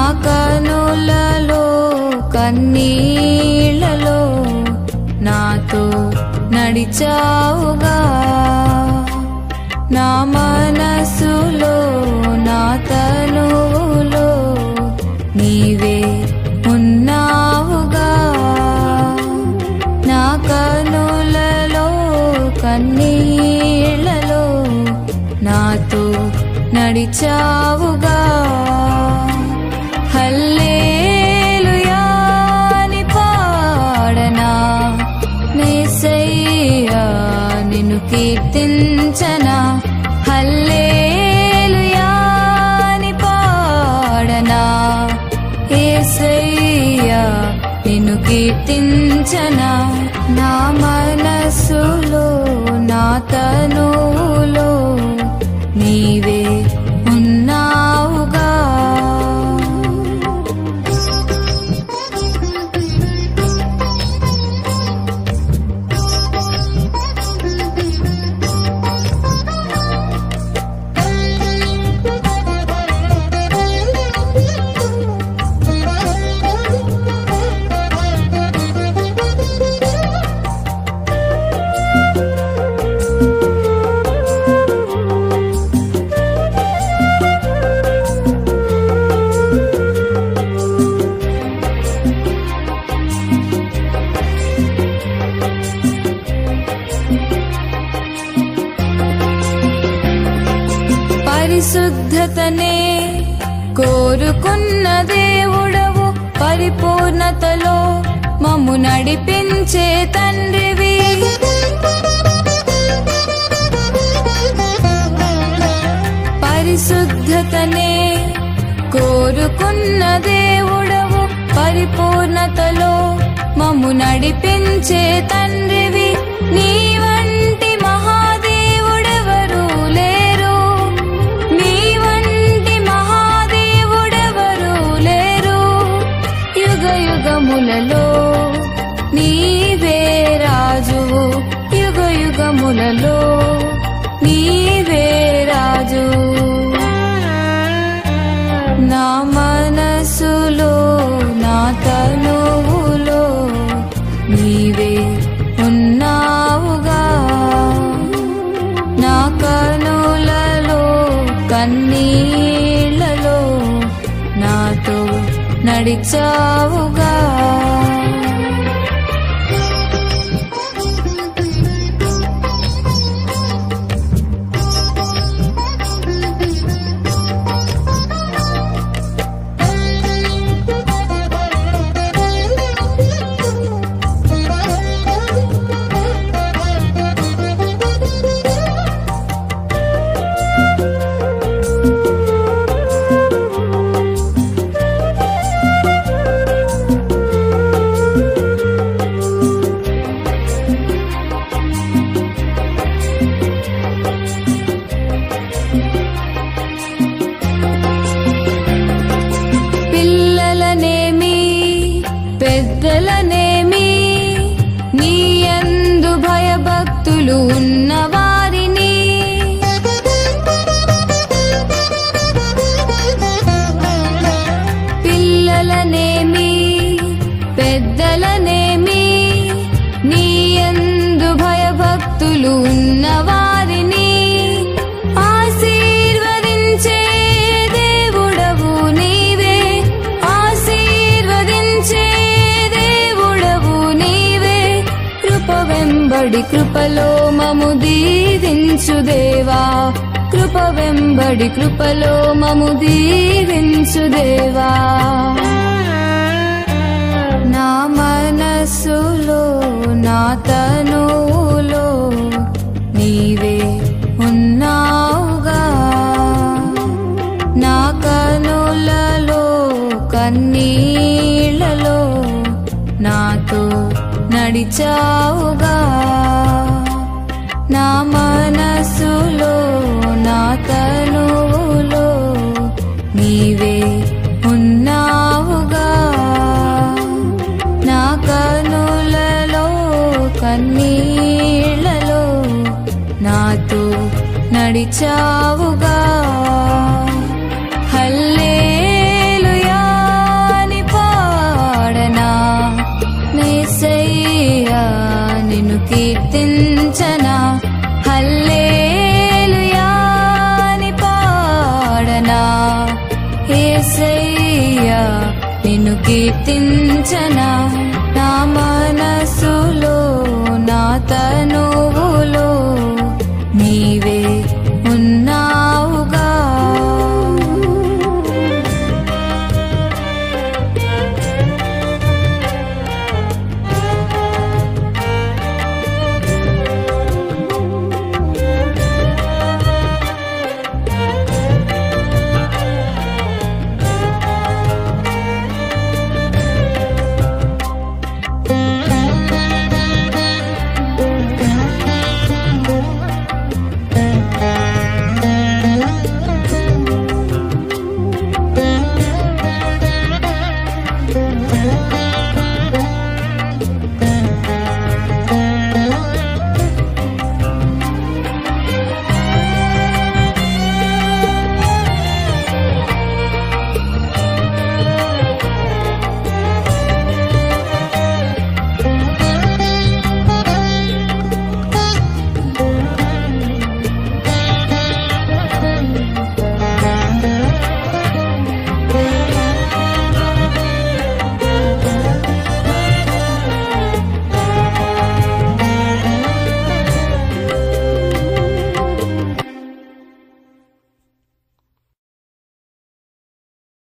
కనులలో కన్నీళ్ళలో నాతో నడిచావుగా నా మనసులో నా తనువులో నీవే ఉన్నావుగా నా కనులలో కన్నీళ్ళలో నాతో నడిచావుగా హల్లేలుయా అని పాడనా నేసయ్యా నిన్ను కీర్తించనా హల్లేలుయా అని పాడనా ఏసయ్యా నిన్ను కీర్తించనా నా మనసులో నా తనువులో నీవే ఉన్నావుగా పరిశుద్ధతనే కోరుకున్న దేవుడవు పరిపూర్ణతలో మమ్ము నడిపించే తండ్రివి పరిశుద్ధతనే కోరుకున్న దేవుడవు పరిపూర్ణతలో మమ్ము నడిపించే తండ్రివి నీ వంటి మహాదేవుడెవరు లేరు నీ వంటి మహాదేవుడెవరు లేరు యుగ యుగములలో నీవే రాజువు యుగ యుగములలో నీవే రాజు నా మనసులో నా తనువులో నీవే ఉన్నావుగా నా కనులలో కన్నీళ్ళలో నాతో నడిచావుగా పిల్లలనేమి పెద్దలనేమి నీ యందు భయభక్తులు ఉన్నవారిని పిల్లలనేమి పెద్దలనేమి నీ యందు భయభక్తులు ఉన్నవారిని ఆశీర్వదించే దేవుడవు నీవే ఆశీర్వదించే దేవుడవు నీవే కృప వెంబడి కృపలో మము దీవించు దేవా కృప వెంబడి కృపలో మము దీవించు దేవా నా మనసులో నా తనువులో నీవే ఉన్నావుగా నా కనులలో కన్నీళ్ళలో నాతో నడిచావుగా నా మనసులో నా తనువులో నీవే ఉన్నావుగా నా కనులలో కన్నీళ్ళలో నాతో నడిచావుగా హల్లేలుయా ఏసయ్యా నిన్ను కీర్తించనా నా మనసులో నా తను